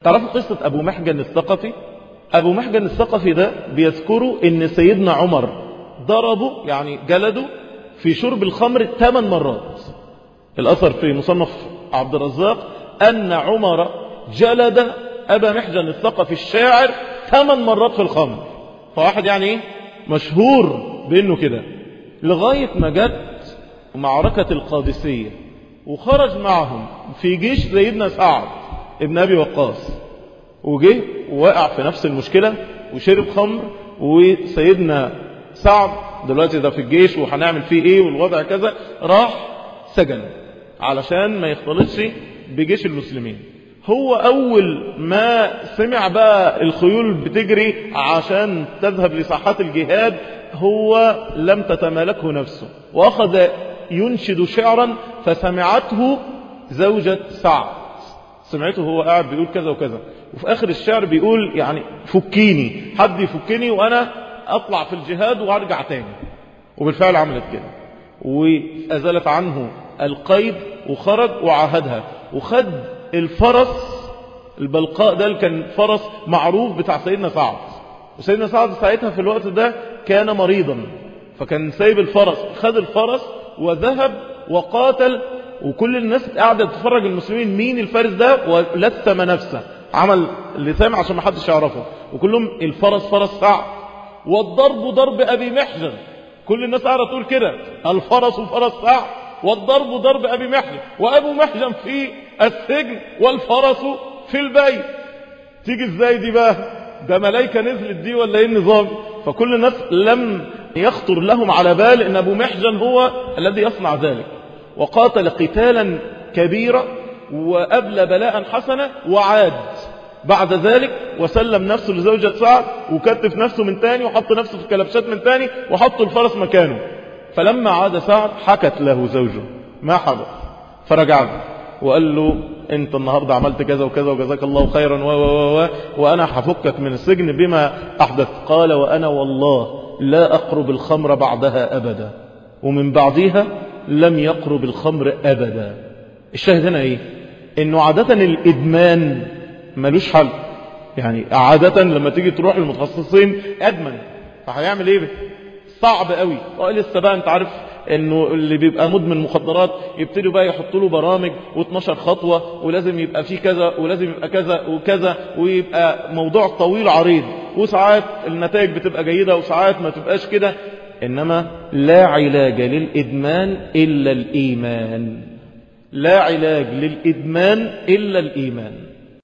تعرفوا قصة أبو محجن الثقفي أبو محجن الثقفي ده بيذكروا إن سيدنا عمر ضربه يعني جلده في شرب الخمر ثمان مرات الأثر في مصنف عبد الرزاق أن عمر جلد أبا محجن الثقفي الشاعر ثمان مرات في الخمر فواحد يعني ايه مشهور بأنه كده لغاية ما جت معركة القادسية وخرج معهم في جيش سيدنا سعد ابن أبي وقاص وجه ووقع في نفس المشكلة وشرب خمر وسيدنا سعد دلوقتي ده في الجيش وهنعمل فيه ايه والوضع كذا راح سجن علشان ما يختلطش بجيش المسلمين هو أول ما سمع بقى الخيول بتجري عشان تذهب لساحات الجهاد هو لم تتمالكه نفسه وأخذ ينشد شعرا فسمعته زوجة سعد سمعته هو قاعد بيقول كذا وكذا وفي آخر الشعر بيقول يعني فكيني حد يفكني وأنا أطلع في الجهاد وأرجع تاني وبالفعل عملت كده وأزلت عنه القيد وخرج وعاهدها وخد الفرس البلقاء ده اللي كان فرس معروف بتاع سيدنا سعد وسيدنا سعد ساعتها في الوقت ده كان مريضا فكان سايب الفرس خد الفرس وذهب وقاتل وكل الناس قاعدة تتفرج المسلمين مين الفارس ده ولثم نفسه عمل اللثام عشان ما حدش يعرفه وكلهم الفرس فرس سعد والضرب ضرب أبي محجن كل الناس قاعدة تقول كده الفرس فرس سعد والضرب ضرب أبي محجن وأبو محجن في السجن والفرس في البيت تيجي ازاي دي بقى ده ملايكة نزلت دي ولا ايه النظام فكل الناس لم يخطر لهم على بال ان ابو محجن هو الذي يصنع ذلك وقاتل قتالا كبيرا وأبلى بلاء حسنا وعاد بعد ذلك وسلم نفسه لزوجة سعد وكتف نفسه من تاني وحط نفسه في كلبشات من تاني وحط الفرس مكانه فلما عاد سعد حكت له زوجه ما حدث فرجع له وقال له انت النهاردة عملت كذا وكذا وجزاك الله خيرا و و و وانا هفكك من السجن بما احدث قال وانا والله لا اقرب الخمر بعدها ابدا ومن بعدها لم يقرب الخمر ابدا الشاهد هنا ايه انه عادة الادمان ملوش حل يعني عادة لما تيجي تروح للمتخصصين ادمن فهيعمل ايه صعب قوي لسه بقى انت عارف انه اللي بيبقى مدمن مخدرات يبتدوا بقى يحطوا له برامج و12 خطوة ولازم يبقى فيه كذا ولازم يبقى كذا وكذا ويبقى موضوع طويل عريض وساعات النتائج بتبقى جيدة وساعات ما تبقاش كده انما لا علاج للادمان الا الايمان لا علاج للادمان الا الايمان